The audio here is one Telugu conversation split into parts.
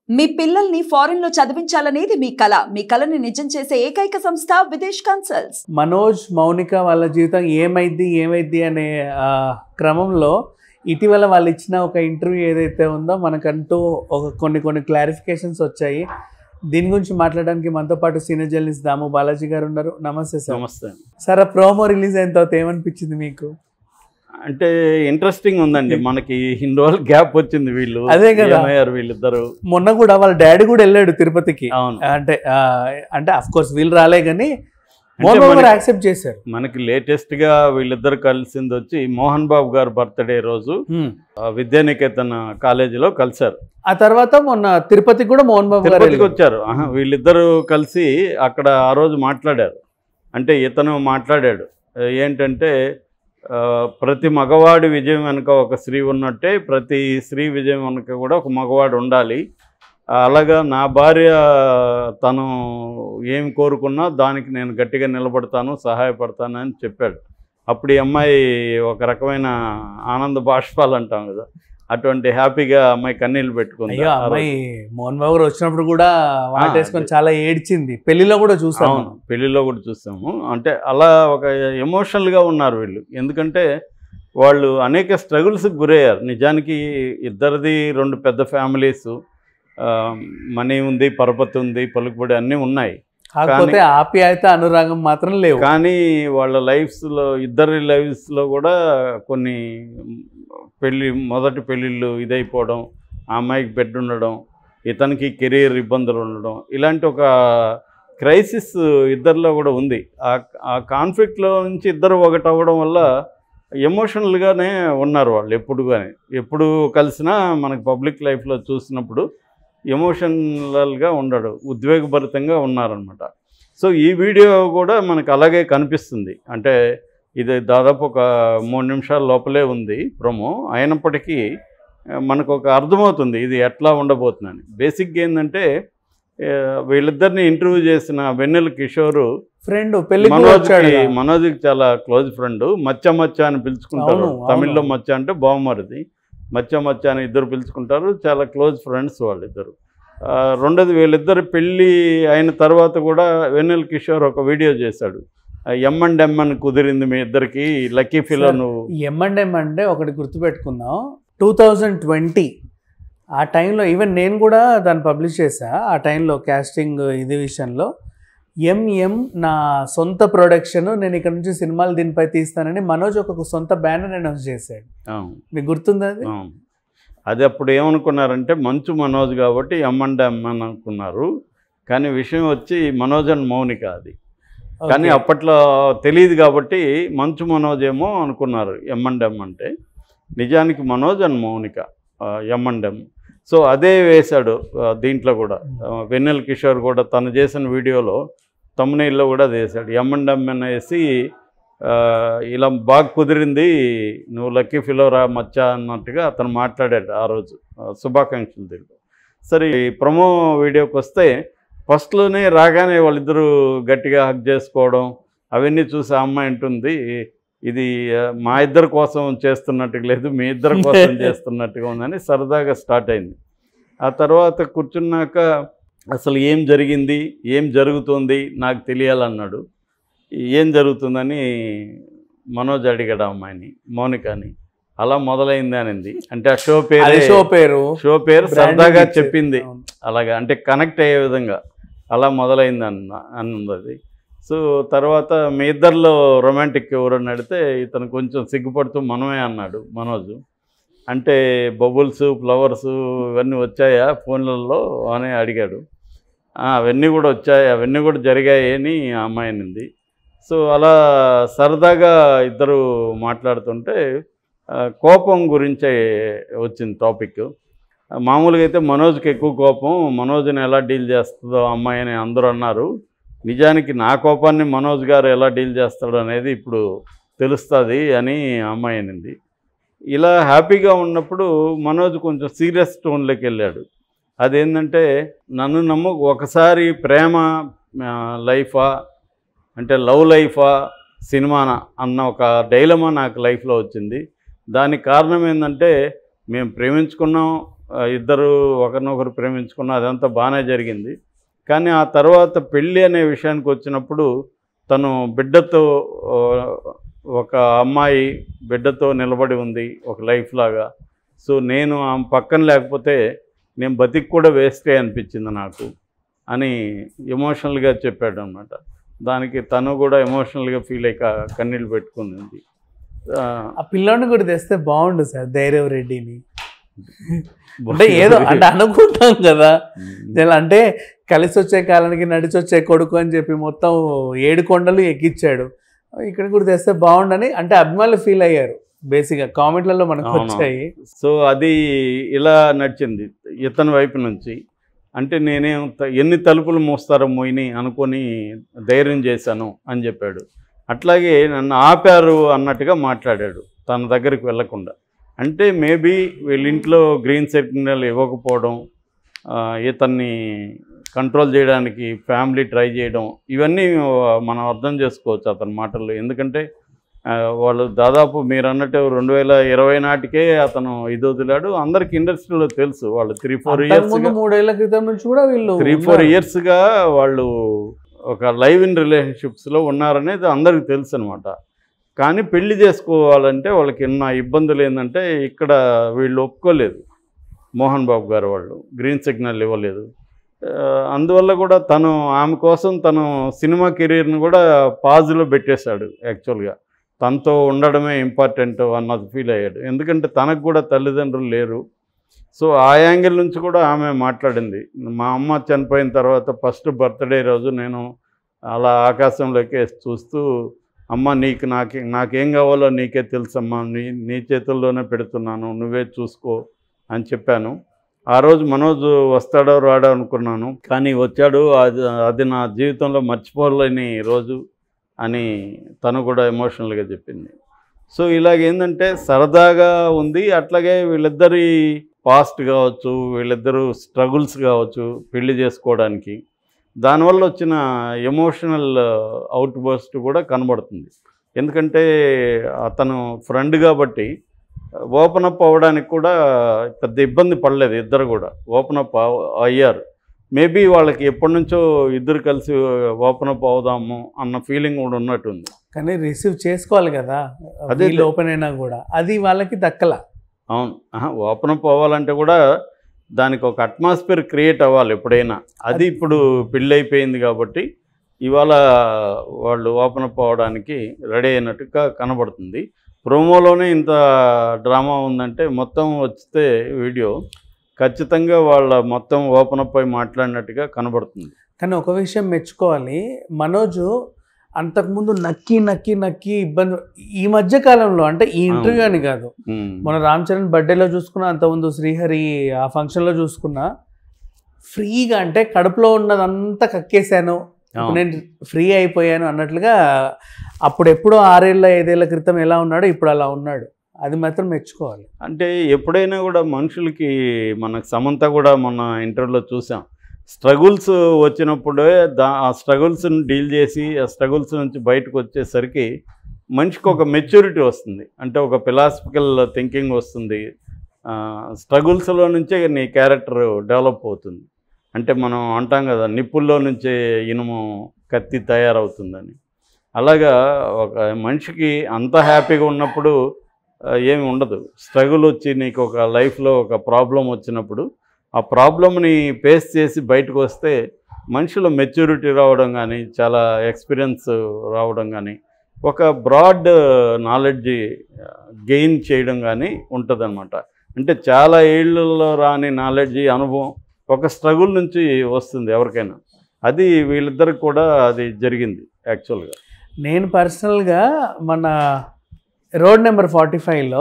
మీ పిల్లల్ని ఫారెన్ లో చదివించాలనేది మీ కల మీ కలని నిజం చేసే ఏకైక సంస్థ విదేశ్ కన్సల్ట్స్ మనోజ్ మౌనిక వాళ్ళ జీవితం ఏమైద్ది ఏమైద్ది అనే ఆ, క్రమంలో ఇటీవల వాళ్ళు ఇచ్చిన ఒక ఇంటర్వ్యూ ఏదైతే ఉందో మనకంటూ ఒక కొన్ని కొన్ని క్లారిఫికేషన్స్ వచ్చాయి దీని గురించి మాట్లాడడానికి మనతో పాటు సీనియర్ జర్నలిస్ట్ దాము బాలాజీ గారు ఉన్నారు నమస్తే సార్ నమస్తే సార్ ఆ ప్రోమో రిలీజ్ అయిన తర్వాత ఏమనిపించింది మీకు అంటే ఇంట్రెస్టింగ్ ఉందండి మనకి ఇన్ని రోజులు గ్యాప్ వచ్చింది వీళ్ళు అదే కదా. ఏమయ్యారు వీళ్ళిద్దరు మొన్న కూడా వాళ్ళ డాడీ కూడా వెళ్ళాడు తిరుపతికి అవును అంటే ఆ, అంటే అఫ్ కోర్స్ వీళ్ళు రాలే కానీ అంటే మోహన్ బాబు గారు మనకి- యాక్సెప్ట్ చేశారు మనకి లేటెస్ట్ గా వీళ్ళిద్దరు కలిసింది వచ్చి మోహన్ బాబు గారు బర్త్డే రోజు హ్మ్. ఆ, విద్యానికేతన్ కాలేజీలో కలిశారు ఆ తర్వాత మొన్న తిరుపతికి కూడా మోహన్ బాబు గారు తిరుపతికి వెళ్ళారు. వచ్చారు ఆహా, వీళ్ళిద్దరూ కలిసి అక్కడ ఆ రోజు మాట్లాడారు అంటే ఇతను మాట్లాడాడు ఆ, ఏంటంటే ఆ, ప్రతి మగవాడి విజయం వెనుక ఒక స్త్రీ ఉన్నట్టే ప్రతి స్త్రీ విజయం వెనుక కూడా ఒక మగవాడు ఉండాలి ఆ, అలాగా నా భార్య తను ఏం కోరుకున్నా దానికి నేను గట్టిగా నిలబడతాను సహాయపడతాను అని చెప్పాడు అప్పుడు ఈ అమ్మాయి ఒక రకమైన ఆనంద బాష్పాలు అంటాం కదా అటువంటి హ్యాపీగా అమ్మాయి కన్నీళ్ళు పెట్టుకుంది అయ్యో ఆ రోజు. అమ్మాయి మోహన్ బాబు గారు వచ్చినప్పుడు కూడా వాటేసుకొని అదే. చాలా ఏడ్చింది పెళ్లిలో కూడా చూసాము అవును పెళ్లిలో కూడా చూసాము అంటే అలా ఒక ఎమోషనల్గా ఉన్నారు వీళ్ళు ఎందుకంటే వాళ్ళు అనేక స్ట్రగుల్స్కి గురయ్యారు నిజానికి ఇద్దరిది రెండు పెద్ద ఫ్యామిలీస్ మనీ ఉంది పరపతి ఉంది పలుకుబడి అన్నీ ఉన్నాయి కాకపోతే ఆప్యాయత అనురాగం మాత్రం లేవు కానీ వాళ్ళ లైఫ్స్లో ఇద్దరి లైఫ్స్లో కూడా కొన్ని పెళ్ళి మొదటి పెళ్ళిళ్ళు ఇదైపోవడం ఆ అమ్మాయికి బెడ్ ఉండడం ఇతనికి కెరీర్ ఇబ్బందులు ఉండడం ఇలాంటి ఒక క్రైసిస్ ఇద్దరిలో కూడా ఉంది ఆ ఆ కాన్ఫ్లిక్ట్లో నుంచి ఇద్దరు ఒకటి అవ్వడం వల్ల ఎమోషనల్గానే ఉన్నారు వాళ్ళు ఎప్పుడు కానీ ఎప్పుడు కలిసినా మనకి పబ్లిక్ లైఫ్లో చూసినప్పుడు ఎమోషనల్గా ఉండడు ఉద్వేగభరితంగా ఉన్నారనమాట సో ఈ వీడియో కూడా మనకు అలాగే కనిపిస్తుంది అంటే ఇది దాదాపు ఒక మూడు నిమిషాల లోపలే ఉంది ప్రొమో అయినప్పటికీ ఆ, మనకు ఒక అర్థమవుతుంది ఇది ఎట్లా ఉండబోతుందని బేసిక్గా ఏంటంటే ఆ, వీళ్ళిద్దరిని ఇంటర్వ్యూ చేసిన వెన్నెల కిషోరు ఫ్రెండ్ పెళ్లికి మనోజ్కి వచ్చాడు మనోజ్కి చాలా క్లోజ్ ఫ్రెండ్ మచ్చ మచ్చ అని పిలుచుకుంటారు అవును, అవును. తమిళ్లో మచ్చ అంటే బావమరిది మచ్చ మచ్చ అని ఇద్దరు పిలుచుకుంటారు చాలా క్లోజ్ ఫ్రెండ్స్ వాళ్ళిద్దరు ఆ, రెండోది వీళ్ళిద్దరు పెళ్ళి అయిన తర్వాత కూడా వెన్నెల కిషోర్ ఒక వీడియో చేశాడు ఎం అండ్ ఎం అని కుదిరింది మీ ఇద్దరికి లక్కీ ఫిలో సార్, నువ్వు ఎమ్మండెం అంటే ఒకటి గుర్తుపెట్టుకుందాం టూ థౌజండ్ ట్వంటీ ఆ టైంలో ఈవెన్ నేను కూడా దాన్ని పబ్లిష్ చేశా ఆ టైంలో క్యాస్టింగ్ ఇది విషయంలో ఎంఎం నా సొంత ప్రొడక్షన్ నేను ఇక్కడ నుంచి సినిమాలు దీనిపై తీస్తానని మనోజ్ ఒక సొంత బ్యానర్ అనౌన్స్ చేశాడు అవును, మీకు గుర్తుందా అది అవును. అది అప్పుడు ఏమనుకున్నారంటే మంచు మనోజ్ కాబట్టి ఎం అండ్ ఎం అని అనుకున్నారు కానీ విషయం వచ్చి మనోజ్ అండ్ మౌనిక అది కానీ Okay. అప్పట్లో తెలియదు కాబట్టి మంచు మనోజ్ ఏమో అనుకున్నారు ఎం అండ్ ఎం అంటే నిజానికి Manoj and Mounika um and um so అదే వేశాడు ఆ, దీంట్లో కూడా ఆ, వెన్నెల కిషోర్ కూడా తను చేసిన వీడియోలో తమ్మునీల్లో కూడా అది వేశాడు ఎం అండ్ ఎం అని వేసి ఆ, ఇలా బాగా కుదిరింది నువ్వు లక్కీ ఫిలోరా మచ్చా అన్నట్టుగా అతను మాట్లాడాడు ఆ రోజు ఆ, శుభాకాంక్షలు తెలుపు సరే ఈ ప్రొమో వీడియోకి వస్తే ఫస్ట్లోనే రాగానే వాళ్ళిద్దరూ గట్టిగా హక్ చేసుకోవడం అవన్నీ చూసి ఆ అమ్మాయి అంటుంది ఇది ఆ, మా ఇద్దరి కోసం చేస్తున్నట్టుగా లేదు మీ ఇద్దరి కోసం చేస్తున్నట్టుగా ఉందని సరదాగా స్టార్ట్ అయింది ఆ తర్వాత కూర్చున్నాక అసలు ఏం జరిగింది ఏం జరుగుతుంది నాకు తెలియాలన్నాడు ఏం జరుగుతుందని మనోజ్ అడిగాడు ఆ అమ్మాయిని మౌనికని అలా మొదలైంది అనింది అంటే ఆ షో అది పేరు షో పేరు షో పేరు branding సరదాగా ఇచ్చేది. చెప్పింది అవును. అలాగా అంటే కనెక్ట్ అయ్యే విధంగా అలా మొదలైంది అన్న అన్నది అది సో తర్వాత మీ ఇద్దరిలో రొమాంటిక్ ఎవరని అడిగితే ఇతను కొంచెం సిగ్గుపడుతూ మనమే అన్నాడు మనోజ్ అంటే బబుల్స్ ఫ్లవర్స్ ఇవన్నీ వచ్చాయా ఫోన్లలో అని అడిగాడు "ఆ, అవన్నీ కూడా వచ్చాయి అవన్నీ కూడా జరిగాయి అని ఆ అమ్మాయి అనింది సో అలా సరదాగా ఇద్దరు మాట్లాడుతుంటే ఆ, కోపం గురించే వచ్చింది టాపిక్ మామూలుగా అయితే మనోజ్కి ఎక్కువ కోపం మనోజ్ని ఎలా డీల్ చేస్తుందో ఆ అమ్మాయి అని అందరూ అన్నారు నిజానికి నా కోపాన్ని మనోజ్ గారు ఎలా డీల్ చేస్తాడు అనేది ఇప్పుడు తెలుస్తుంది అని ఆ అమ్మాయి అనింది ఇలా హ్యాపీగా ఉన్నప్పుడు మనోజ్ కొంచెం సీరియస్ టోన్లోకి వెళ్ళాడు అదేంటంటే నన్ను నమ్ము ఒకసారి ప్రేమ ఆ, లైఫా అంటే లవ్ లైఫా సినిమానా అన్న ఒక డైలమా నాకు లైఫ్లో వచ్చింది దానికి కారణం ఏంటంటే మేము ప్రేమించుకున్నాం ఆ, ఇద్దరు ఒకరినొకరు ప్రేమించుకున్న అదంతా బాగానే జరిగింది కానీ ఆ తర్వాత పెళ్ళి అనే విషయానికి వచ్చినప్పుడు తను బిడ్డతో ఆ, ఒక అమ్మాయి బిడ్డతో నిలబడి ఉంది ఒక లైఫ్ లాగా సో నేను ఆమె పక్కన లేకపోతే నేను బతికి కూడా వేస్టే అనిపించింది నాకు అని ఎమోషనల్గా చెప్పాడు అనమాట దానికి తను కూడా ఎమోషనల్గా ఫీల్ అయ్యి క- కన్నీళ్ళు పెట్టుకుంది ఆ, ఆ పిల్లోని కూడా తెస్తే బాగుండు సార్ ధైర్యం రెడ్డిని అంటే ఏదో అంటే అనుకుంటాం కదా ఇలా అంటే కలిసి వచ్చే కాలానికి నడిచి వచ్చే కొడుకు అని చెప్పి మొత్తం ఏడు కొండలు ఎక్కిచ్చాడు ఇక్కడ కూడా తెస్తే బాగుండని అంటే అభిమానులు ఫీల్ అయ్యారు బేసిక్గా కామెంట్లలో మనకు అవును. వచ్చాయి సో అది ఇలా నడిచింది ఇతని వైపు నుంచి అంటే నేనేం త- ఎన్ని తలుపులు మోస్తారో మోయిని అనుకొని ధైర్యం చేశాను అని చెప్పాడు అట్లాగే నన్ను ఆపారు అన్నట్టుగా మాట్లాడాడు తన దగ్గరికి వెళ్ళకుండా అంటే మేబీ వీళ్ళ ఇంట్లో గ్రీన్ సిగ్నల్ ఇవ్వకపోవడం ఆ, ఇతన్ని కంట్రోల్ చేయడానికి ఫ్యామిలీ ట్రై చేయడం ఇవన్నీ మనం అర్థం చేసుకోవచ్చు అతని మాటల్లో ఎందుకంటే ఆ, వాళ్ళు దాదాపు మీరు అన్నట్టు రెండు వేల ఇరవై నాటికే అతను ఇది వదిలాడు అందరికి ఇండస్ట్రీలో తెలుసు వాళ్ళు త్రీ ఫోర్ ఇయర్స్ ముందు మూడేళ్ల క్రితం నుంచి కూడా వీళ్ళు త్రీ ఫోర్ ఉన్నారు. ఇయర్స్గా వాళ్ళు ఒక లైవ్ ఇన్ రిలేషన్షిప్స్లో ఉన్నారనేది అందరికి తెలుసు అనమాట కానీ పెళ్లి చేసుకోవాలంటే వాళ్ళకి ఎన్న ఇబ్బందులు ఏంటంటే ఇక్కడ వీళ్ళు ఒప్పుకోలేదు మోహన్ బాబు గారు వాళ్ళు గ్రీన్ సిగ్నల్ ఇవ్వలేదు ఆ, అందువల్ల కూడా తను ఆమె కోసం తను సినిమా కెరీర్ని కూడా పాజ్లో పెట్టేశాడు యాక్చువల్గా తనతో ఉండడమే ఇంపార్టెంట్ అన్నది ఫీల్ అయ్యాడు ఎందుకంటే తనకు కూడా తల్లిదండ్రులు లేరు సో ఆ యాంగిల్ నుంచి కూడా ఆమె మాట్లాడింది మా అమ్మ చనిపోయిన తర్వాత ఫస్ట్ బర్త్డే రోజు నేను అలా ఆకాశంలోకి చూస్తూ అమ్మ నీకు నాకే నాకేం కావాలో నీకే తెలుసమ్మా నీ నీ చేతుల్లోనే పెడుతున్నాను నువ్వే చూసుకో అని చెప్పాను ఆ రోజు మనోజ్ వస్తాడో రాడో అనుకున్నాను కానీ వచ్చాడు అది అది నా జీవితంలో మర్చిపోలేని రోజు అని తను కూడా ఎమోషనల్గా చెప్పింది సో ఇలాగ ఏంటంటే సరదాగా ఉంది అట్లాగే వీళ్ళిద్దరి పాస్ట్ కావచ్చు వీళ్ళిద్దరు స్ట్రగుల్స్ కావచ్చు పెళ్లి చేసుకోవడానికి దానివల్ల వచ్చిన ఎమోషనల్ అవుట్ బర్స్ట్ కూడా కనబడుతుంది ఎందుకంటే అతను ఫ్రెండ్ కాబట్టి ఓపెన్ అప్ అవ్వడానికి కూడా పెద్ద ఇబ్బంది పడలేదు ఇద్దరు కూడా ఓపెన్ అప్ అయ్యారు మేబీ వాళ్ళకి ఎప్పటి నుంచో ఇద్దరు కలిసి ఓపెన్ అప్ అవుదాము అన్న ఫీలింగ్ కూడా ఉన్నట్టుంది కానీ రిసీవ్ చేసుకోవాలి కదా అదే వీళ్ళు ఓపెన్ అయినా కూడా అది వాళ్ళకి దక్కల అవును ఓపెన్ అప్ అవ్వాలంటే కూడా దానికి ఒక అట్మాస్ఫియర్ క్రియేట్ అవ్వాలి ఎప్పుడైనా అది ఇప్పుడు పెళ్ళి అయిపోయింది కాబట్టి ఇవాళ వాళ్ళు ఓపెన్ అప్ అవ్వడానికి రెడీ అయినట్టుగా కనబడుతుంది ప్రోమోలోనే ఇంత డ్రామా ఉందంటే మొత్తం వస్తే వీడియో ఖచ్చితంగా వాళ్ళ మొత్తం ఓపెన్ అప్ అయి మాట్లాడినట్టుగా కనబడుతుంది కానీ ఒక విషయం మెచ్చుకోవాలి మనోజు అంతకుముందు నక్కి నక్కి నక్కి ఇబ్బంది ఈ మధ్య కాలంలో అంటే ఈ ఇంటర్వ్యూ అని కాదు ఉమ్. మన రామ్ చరణ్ బర్త్డేలో చూసుకున్నా అంతకుముందు శ్రీహరి ఆ ఫంక్షన్లో చూసుకున్నా ఫ్రీగా అంటే కడుపులో ఉన్నదంతా కక్కేశాను ఇప్పుడు అవును. నేను ఫ్రీ అయిపోయాను అన్నట్లుగా అప్పుడు ఎప్పుడో ఆరేళ్ళ ఐదేళ్ల క్రితం ఎలా ఉన్నాడో ఇప్పుడు అలా ఉన్నాడు అది మాత్రం మెచ్చుకోవాలి అంటే ఎప్పుడైనా కూడా మనుషులకి మనకు సమంత కూడా మొన్న ఇంటర్వ్యూలో చూసాం స్ట్రగుల్స్ వచ్చినప్పుడే దా ఆ స్ట్రగుల్స్ని డీల్ చేసి ఆ స్ట్రగుల్స్ నుంచి బయటకు వచ్చేసరికి మనిషికి ఒక మెచ్యూరిటీ వస్తుంది అంటే ఒక ఫిలాసఫికల్ థింకింగ్ వస్తుంది స్ట్రగుల్స్లో నుంచే నీ క్యారెక్టర్ డెవలప్ అవుతుంది అంటే మనం అంటాం కదా నిప్పుల్లో నుంచే ఇనుము కత్తి తయారవుతుందని అలాగా ఒక మనిషికి అంత హ్యాపీగా ఉన్నప్పుడు ఆ, ఏమి ఉండదు స్ట్రగుల్ వచ్చి నీకు ఒక లైఫ్లో ఒక ప్రాబ్లం వచ్చినప్పుడు ఆ ప్రాబ్లమ్ని ఫేస్ చేసి బయటకు వస్తే మనిషిలో మెచ్యూరిటీ రావడం కానీ చాలా ఎక్స్పీరియన్స్ రావడం కానీ ఒక బ్రాడ్ నాలెడ్జ్ గెయిన్ చేయడం కానీ ఉంటుందన్నమాట అంటే చాలా ఏళ్ళలో రాని నాలెడ్జ్ అనుభవం ఒక స్ట్రగుల్ నుంచి వస్తుంది ఎవరికైనా అది వీళ్ళిద్దరికి కూడా అది జరిగింది యాక్చువల్గా నేను పర్సనల్గా మన రోడ్ నెంబర్ ఫార్టీ ఫైవ్లో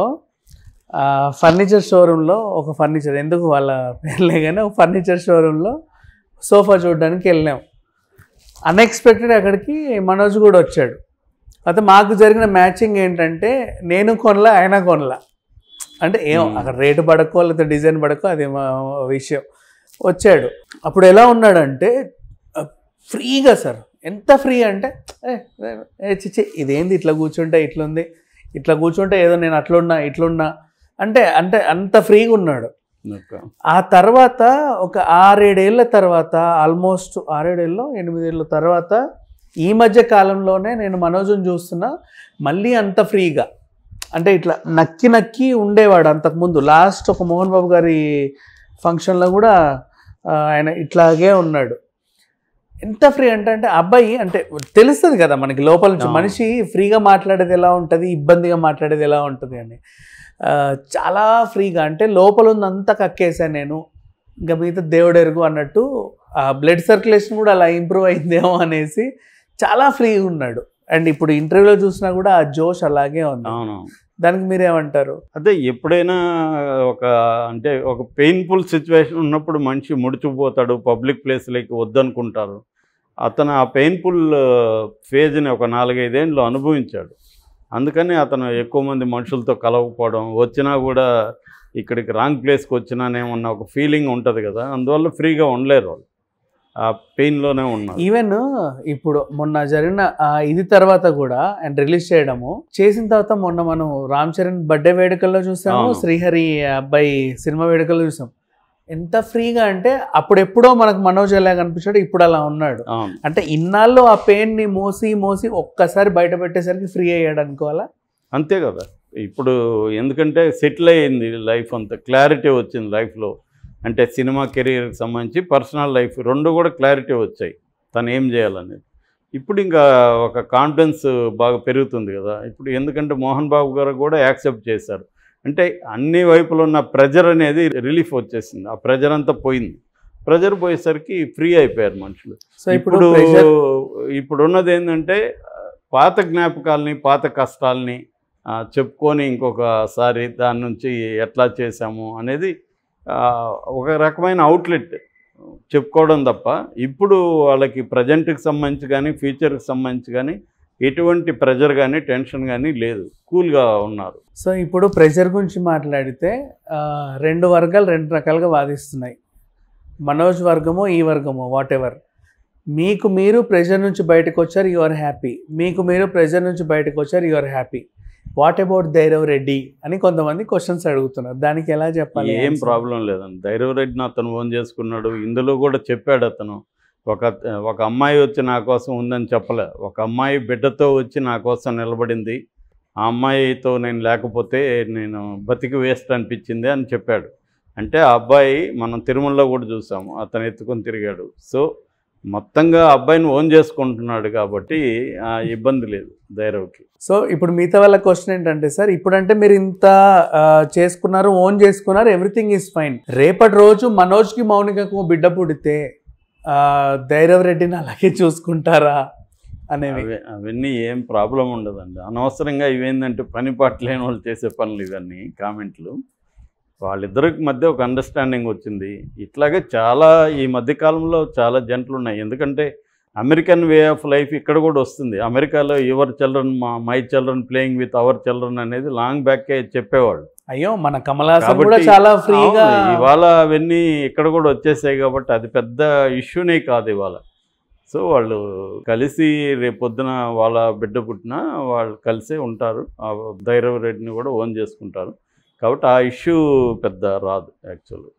ఫర్నిచర్ షోరూంలో ఒక ఫర్నిచర్ ఎందుకు వాళ్ళ పేర్లే కానీ ఒక ఫర్నిచర్ షోరూంలో సోఫా చూడడానికి వెళ్ళాం అన్ఎక్స్పెక్టెడ్ అక్కడికి మనోజ్ కూడా వచ్చాడు అయితే మాకు జరిగిన మ్యాచింగ్ ఏంటంటే నేను కొనలా ఆయన కొనలా అంటే ఏం Hmm. అక్కడ రేటు పడకో లేకపోతే డిజైన్ పడకో అది మా విషయం వచ్చాడు అప్పుడు ఎలా ఉన్నాడంటే ఆ, ఫ్రీగా సార్ ఎంత ఫ్రీ అంటే ఏ, ఏ, ఏ చిచ్చి ఇదేంది ఇట్లా కూర్చుంటే ఇట్లుంది ఇట్లా కూర్చుంటే ఏదో నేను అట్లున్నా ఇట్లున్నా అంటే అంటే అంత ఫ్రీగా ఉన్నాడు ఓకే. ఆ తర్వాత ఒక ఆరేడేళ్ల తర్వాత ఆల్మోస్ట్ ఆరేడేళ్ళు ఎనిమిదేళ్ళ తర్వాత ఈ మధ్య కాలంలోనే నేను మనోజ్ని చూస్తున్నా మళ్ళీ అంత ఫ్రీగా అంటే ఇట్లా నక్కి నక్కి ఉండేవాడు అంతకుముందు లాస్ట్ ఒక మోహన్ బాబు గారి ఫంక్షన్లో కూడా ఆ, ఆయన ఇట్లాగే ఉన్నాడు ఎంత ఫ్రీ అంటే అంటే అబ్బాయి అంటే తెలుస్తుంది కదా మనకి లోపల నుంచి అవును. మనిషి ఫ్రీగా మాట్లాడేది ఎలా ఉంటుంది ఇబ్బందిగా మాట్లాడేది ఎలా ఉంటుంది అని ఆ, చాలా ఫ్రీగా అంటే లోపల ఉందంతా కక్కేసాను నేను ఇంకా మిగతా దేవుడు ఎరుగు అన్నట్టు ఆ బ్లడ్ సర్క్యులేషన్ కూడా అలా ఇంప్రూవ్ అయిందేమో అనేసి చాలా ఫ్రీగా ఉన్నాడు అండ్ ఇప్పుడు ఇంటర్వ్యూలో చూసినా కూడా ఆ జోష్ అలాగే ఉంది అవును దానికి మీరేమంటారు అదే ఎప్పుడైనా ఒక అంటే ఒక పెయిన్ఫుల్ సిచ్యువేషన్ ఉన్నప్పుడు మనిషి ముడుచుకుపోతాడు పబ్లిక్ ప్లేస్లోకి వద్దనుకుంటారు అతను ఆ పెయిన్ఫుల్ ఫేజ్ని ఒక నాలుగైదేళ్ళు అనుభవించాడు అందుకని అతను ఎక్కువ మంది మనుషులతో కలవకపోవడం వచ్చినా కూడా ఇక్కడికి రాంగ్ ప్లేస్కి వచ్చినానేమన్న ఒక ఫీలింగ్ ఉంటుంది కదా అందువల్ల ఫ్రీగా ఉండలేరు వాళ్ళు ఆ పెయిన్లోనే ఉన్నారు ఈవెన్ ఇప్పుడు మొన్న జరిగిన ఆ ఇది తర్వాత కూడా అండ్ రిలీజ్ చేయడము చేసిన తర్వాత మొన్న మనం రామ్ చరణ్ బర్త్డే వేడుకల్లో చూసాము అవును. శ్రీహరి అబ్బాయి సినిమా వేడుకల్లో చూసాం ఎంత ఫ్రీగా అంటే అప్పుడెప్పుడో మనకు మనోజ్ ఎలా కనిపించాడు ఇప్పుడు అలా ఉన్నాడు అవును అంటే ఇన్నాళ్ళు ఆ పెయిన్ ని మోసి మోసి ఒక్కసారి బయట పెట్టేసరికి ఫ్రీ అయ్యాడు అనుకోవాలా అంతే కదా ఇప్పుడు ఎందుకంటే సెటిల్ అయ్యింది లైఫ్ అంతా క్లారిటీ వచ్చింది లైఫ్లో అంటే సినిమా కెరీర్కి సంబంధించి పర్సనల్ లైఫ్ రెండు కూడా క్లారిటీ వచ్చాయి తను ఏం చేయాలనేది ఇప్పుడు ఇంకా ఒక కాన్ఫిడెన్స్ బాగా పెరుగుతుంది కదా ఇప్పుడు ఎందుకంటే మోహన్ బాబు గారు కూడా యాక్సెప్ట్ చేశారు అంటే అన్ని వైపులో ఉన్న ప్రెజర్ అనేది రిలీఫ్ వచ్చేసింది ఆ ప్రెజర్ అంతా పోయింది ప్రెజర్ పోయేసరికి ఫ్రీ అయిపోయారు మనుషులు సో ఇప్పుడు ఇప్పుడు pressure- ఇప్పుడు ఉన్నది ఏంటంటే పాత జ్ఞాపకాలని పాత కష్టాలని ఆ, చెప్పుకొని ఇంకొకసారి దాని నుంచి ఎట్లా చేశాము అనేది ఆ, ఒక రకమైన అవుట్లెట్ చెప్పుకోవడం తప్ప ఇప్పుడు వాళ్ళకి ప్రజెంట్కి సంబంధించి కానీ ఫ్యూచర్కి సంబంధించి కానీ ఎటువంటి ప్రెజర్ కానీ టెన్షన్ కానీ లేదు కూల్గా ఉన్నారు సో ఇప్పుడు ప్రెషర్ గురించి మాట్లాడితే ఆ, రెండు వర్గాలు రెండు రకాలుగా వాదిస్తున్నాయి మనోజ్ వర్గము ఈ వర్గము వాట్ ఎవర్ మీకు మీరు ప్రెషర్ నుంచి బయటకు వచ్చారు యు ఆర్ హ్యాపీ మీకు మీరు ప్రెషర్ నుంచి బయటకు వచ్చారు you are happy what about Dhairav Reddy అని కొంతమంది క్వశ్చన్స్ అడుగుతున్నారు దానికి ఎలా చెప్పాలి ఏం answer? ప్రాబ్లం లేదండి ధైర్యరెడ్డిని అతను ఓన్ చేసుకున్నాడు ఇందులో కూడా చెప్పాడు అతను ఒక ఒక అమ్మాయి వచ్చి నా కోసం ఉందని చెప్పలే ఒక అమ్మాయి బిడ్డతో వచ్చి నా కోసం నిలబడింది ఆ అమ్మాయితో నేను లేకపోతే నేను బతికి వేస్ట్ అనిపించింది అని చెప్పాడు అంటే ఆ అబ్బాయి మనం తిరుమలలో కూడా చూసాము అతను ఎత్తుకొని తిరిగాడు సో మొత్తంగా ఆ అబ్బాయిని ఓన్ చేసుకుంటున్నాడు కాబట్టి ఆ ఇబ్బంది లేదు ధైర్యకి సో ఇప్పుడు మిగతా వాళ్ళ క్వశ్చన్ ఏంటంటే సార్ ఇప్పుడంటే మీరు ఇంత ఆ, చేసుకున్నారు ఓన్ చేసుకున్నారు ఎవ్రీథింగ్ ఈజ్ ఫైన్ రేపటి రోజు మనోజ్కి మౌనికకు బిడ్డ పుడితే ఆ, ధైర్యవ్ రెడ్డిని అలాగే చూసుకుంటారా అనేవి అవి అవన్నీ ఏం ప్రాబ్లం ఉండదండి అనవసరంగా ఇవేంటంటే పని పాట లేని వాళ్ళు చేసే పనులు ఇవన్నీ కామెంట్లు వాళ్ళిద్దరికి మధ్య ఒక అండర్స్టాండింగ్ వచ్చింది ఇట్లాగే చాలా ఈ మధ్యకాలంలో చాలా జంటలు ఉన్నాయి ఎందుకంటే అమెరికన్ వే ఆఫ్ లైఫ్ ఇక్కడ కూడా వస్తుంది అమెరికాలో యువర్ చిల్డ్రన్ మా my children playing with our children అనేది లాంగ్ బ్యాకే చెప్పేవాళ్ళు అయ్యో మన కమలాసన్ కూడా కాబట్టి చాలా ఫ్రీగా అవును, ఇవాళ అవన్నీ ఇక్కడ కూడా వచ్చేసాయి కాబట్టి అది పెద్ద ఇష్యూనే కాదు ఇవాళ సో వాళ్ళు కలిసి రేపొద్దున వాళ్ళ బిడ్డ పుట్టినా వాళ్ళు కలిసే ఉంటారు ఆ ధైర్య రెడ్డిని కూడా ఓన్ చేసుకుంటారు కాబట్టి ఆ ఇష్యూ పెద్ద రాదు యాక్చువల్గా